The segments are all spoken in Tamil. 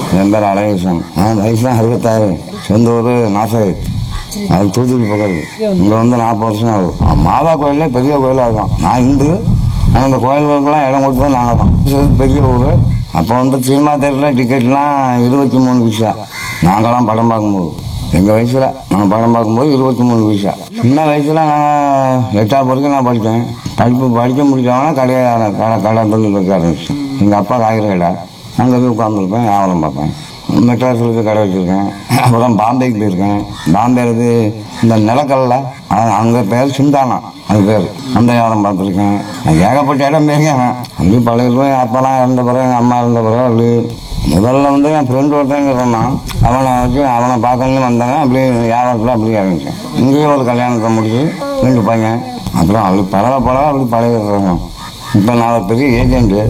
என் பேர் அழகேசன் நான் வயசுலாம் அறுபத்தாறு சொந்த ஊர் நாசகர் அது தூத்துக்குடி பக்கத்து இங்கே வந்து நாற்பது வருஷம் ஆகும் மாதா கோயிலே பெரிய கோயிலாக இருக்கும் நான் இந்து ஆனால் இந்த கோயில்களுக்கெல்லாம் இடம் கொடுத்தது நாங்கள் தான் இது பெரிய ஊர் அப்போ வந்து சினிமா தேட்டரில் டிக்கெட்லாம் இருபத்தி மூணு பைசா நாங்களாம் படம் பார்க்கும்போது எங்கள் வயசில் நாங்கள் படம் பார்க்கும்போது இருபத்தி மூணு பைசா சின்ன வயசில் நான் எட்டாவது வரைக்கும் நான் படித்தேன் படிப்பு படிக்க முடிஞ்சவனா கடையை கடை கடை தொழில் வைக்க ஆரம்பிச்சேன் எங்கள் அப்பா காய்கறி கடை அங்கே போய் உட்காந்துருப்பேன் வியாபாரம் பார்ப்பேன் மெட்ராஸில் இருக்க கடை வச்சுருக்கேன் அப்புறம் பாம்பேக்கு போயிருக்கேன் பாம்பே இது இந்த நிலக்கல்ல அங்கே பேர் சிந்தானா அது பேர் அந்த வியாபாரம் பார்த்துருக்கேன் ஏகப்பட்ட இடம் போயிருக்கேன் அப்படி பழைய போய் அப்பெல்லாம் இருந்த பிறகு எங்கள் அம்மா இருந்த பிறகு அப்படி முதல்ல வந்து என் ஃப்ரெண்டு ஒருத்தங்க சொன்னான் அவனை வச்சு அவனை பார்க்கணும்னு வந்தாங்க அப்படியே வியாபாரத்தில் அப்படியே இறங்கிச்சேன் இங்கேயே ஒரு கல்யாணத்தை முடிச்சு ரெண்டு பையன் அப்புறம் அப்படி பழக பழக அப்படி பழகிடுறாங்க இப்போ நான் ஒரு பெரிய ஏஜென்ட்டு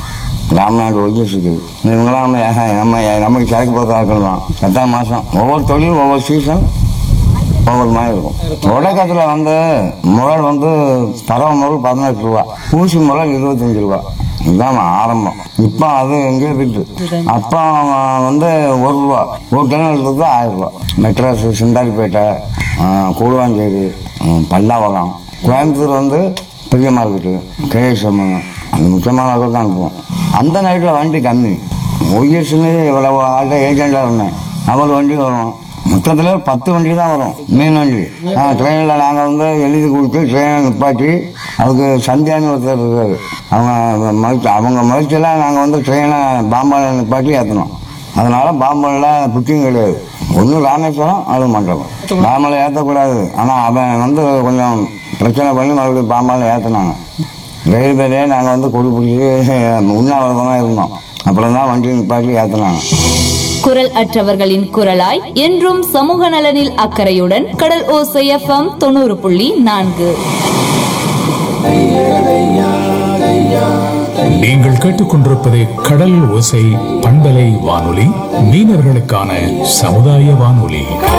ராமநாடு ஒழிச்சிருக்கு இவங்களாம் நம்ம ஏ- நம்ம நமக்கு சரக்கு போகிற ஆட்கள் தான் எட்டாம் மாதம் ஒவ்வொரு தொழில் ஒவ்வொரு சீசன் ஒவ்வொரு மாதிரி இருக்கும் தொடக்கத்தில் வந்து முரல் வந்து பறவை முரல் பதினெட்டு ரூபா ஊசி முரல் இருபத்தஞ்சு ரூபா இதுதான் ஆரம்பம் இப்போ அது எங்கேயோ போயிட்டு அப்போ வந்து ஒரு ரூபா ஒரு டன் எடுத்தது ஆயிரம் ரூபா மெட்ராஸ் சிந்தாரிப்பேட்டை ஆ, கூடுவாஞ்சேரி ம், பல்லாவரம் கோயம்புத்தூர் வந்து பெரிய மார்க்கெட்டு கேஎஸ்எம் அந்த முக்கியமான அளவுக்கு தான் அனுப்புவோம் அந்த நைட்டில் வண்டி கம்மி ஒய்எஸ்ன்னு இவ்வளவு ஆள்கிட்ட ஏஜெண்டாக இருந்தேன் அவ்வளோ வண்டி வரும் மொத்தத்தில் பத்து வண்டி தான் வரும் மீன் வண்டி ட்ரெயினில் நாங்கள் வந்து எழுதி கொடுத்து ட்ரெயினை நிப்பாட்டி அதுக்கு சந்தியான்னு ஒருத்தர் இருக்காரு அவங்க மறுத்து அவங்க மறுத்தெல்லாம் நாங்கள் வந்து ட்ரெயினை பாம்பாவில் நிப்பாட்டி ஏற்றணும் அதனால பாம்பனில் புக்கிங் கிடையாது ஒன்று ராமேஸ்வரம் அது மண்டபம் பாம்பனில் ஏற்றக்கூடாது ஆனால் அவன் வந்து கொஞ்சம் பிரச்சனை பண்ணி மறுபடியும் பாம்பாவில் ஏற்றினாங்க ரயில்வேலே நாங்கள் வந்து கொடி பிடிச்சி உண்ணாவிரதமாக இருந்தோம் அப்புறம் தான் வண்டி நிப்பாட்டி ஏற்றினாங்க குரல் அற்றவர்களின் குரலாய் என்றும் சமூக நலனில் அக்கறையுடன் கடல் ஓசை எஃப்எம் தொண்ணூறு புள்ளி நான்கு நீங்கள் கேட்டுக்கொண்டிருப்பது கடல் ஓசை பண்பலை வானொலி மீனவர்களுக்கான சமுதாய வானொலி